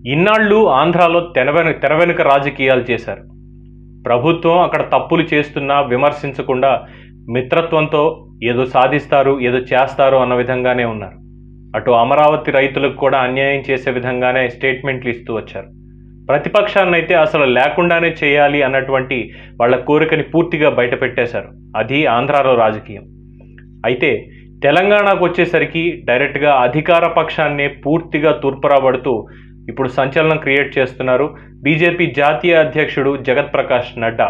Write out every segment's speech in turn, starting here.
ఇన్నాళ్ళు ఆంధ్రాలో తెరవెన తెర వెనుక రాజకీయాలు చేశారు ప్రభుత్వం అక్కడ తప్పులు చేస్తున్నా విమర్శించకుండా మిత్రత్వంతో ఏదో సాధిస్తారు ఏదో చేస్తారు అన్న విధంగానే ఉన్నారు అటు అమరావతి రైతులకు కూడా అన్యాయం చేసే విధంగానే స్టేట్మెంట్లు ఇస్తూ వచ్చారు ప్రతిపక్షాన్నైతే అసలు లేకుండానే చేయాలి అన్నటువంటి వాళ్ళ కోరికని పూర్తిగా బయటపెట్టేశారు అది ఆంధ్రాలో రాజకీయం అయితే తెలంగాణకు వచ్చేసరికి డైరెక్ట్గా అధికార పక్షాన్నే పూర్తిగా తూర్పురాబడుతూ ఇప్పుడు సంచలనం క్రియేట్ చేస్తున్నారు బీజేపీ జాతీయ అధ్యక్షుడు జగత్ ప్రకాష్ నడ్డా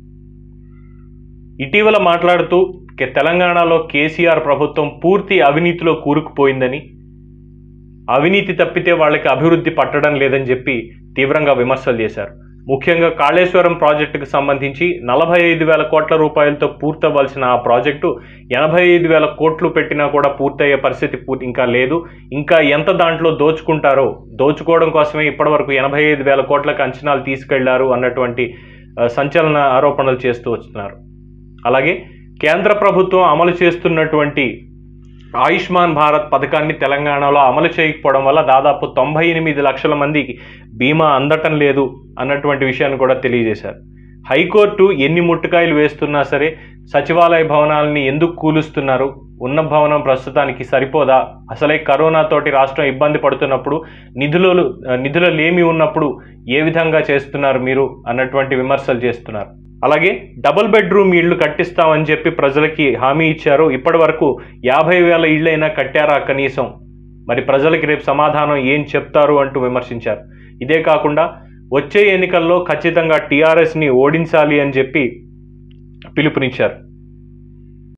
ఇటీవల మాట్లాడుతూ కె- తెలంగాణలో కేసీఆర్ ప్రభుత్వం పూర్తి అవినీతిలో కూరుకుపోయిందని అవినీతి తప్పితే వాళ్ళకి అభివృద్ధి పట్టడం లేదని చెప్పి తీవ్రంగా విమర్శలు చేశారు ముఖ్యంగా కాళేశ్వరం ప్రాజెక్టుకు సంబంధించి నలభై ఐదు వేల కోట్ల రూపాయలతో పూర్తవ్వాల్సిన ఆ ప్రాజెక్టు ఎనభై ఐదు వేల కోట్లు పెట్టినా కూడా పూర్తయ్యే పరిస్థితి పూర్తి ఇంకా లేదు ఇంకా ఎంత దాంట్లో దోచుకుంటారో దోచుకోవడం కోసమే ఇప్పటివరకు ఎనభై ఐదు వేల కోట్లకు అంచనాలు తీసుకెళ్లారు అన్నటువంటి ఆ, సంచలన ఆరోపణలు చేస్తూ వస్తున్నారు అలాగే కేంద్ర ప్రభుత్వం అమలు చేస్తున్నటువంటి ఆయుష్మాన్ భారత్ పథకాన్ని తెలంగాణలో అమలు చేయకపోవడం వల్ల దాదాపు తొంభై ఎనిమిది లక్షల మందికి బీమా అందటం లేదు అన్నటువంటి విషయాన్ని కూడా తెలియజేశారు హైకోర్టు ఎన్ని ముట్టుకాయలు వేస్తున్నా సరే సచివాలయ భవనాలని ఎందుకు కూలుస్తున్నారు ఉన్న భవనం ప్రస్తుతానికి సరిపోదా అసలే కరోనా తోటి రాష్ట్రం ఇబ్బంది పడుతున్నప్పుడు నిధులు నిధుల లేమి ఉన్నప్పుడు ఏ విధంగా చేస్తున్నారు మీరు అన్నటువంటి విమర్శలు చేస్తున్నారు అలాగే డబుల్ బెడ్రూమ్ ఇళ్లు కట్టిస్తామని చెప్పి ప్రజలకి హామీ ఇచ్చారు ఇప్పటి వరకు యాభై వేల ఇళ్ళైనా కట్టారా కనీసం మరి ప్రజలకి రేపు సమాధానం ఏం చెప్తారు అంటూ విమర్శించారు ఇదే కాకుండా వచ్చే ఎన్నికల్లో ఖచ్చితంగా టీఆర్ఎస్ని ఓడించాలి అని చెప్పి పిలుపునిచ్చారు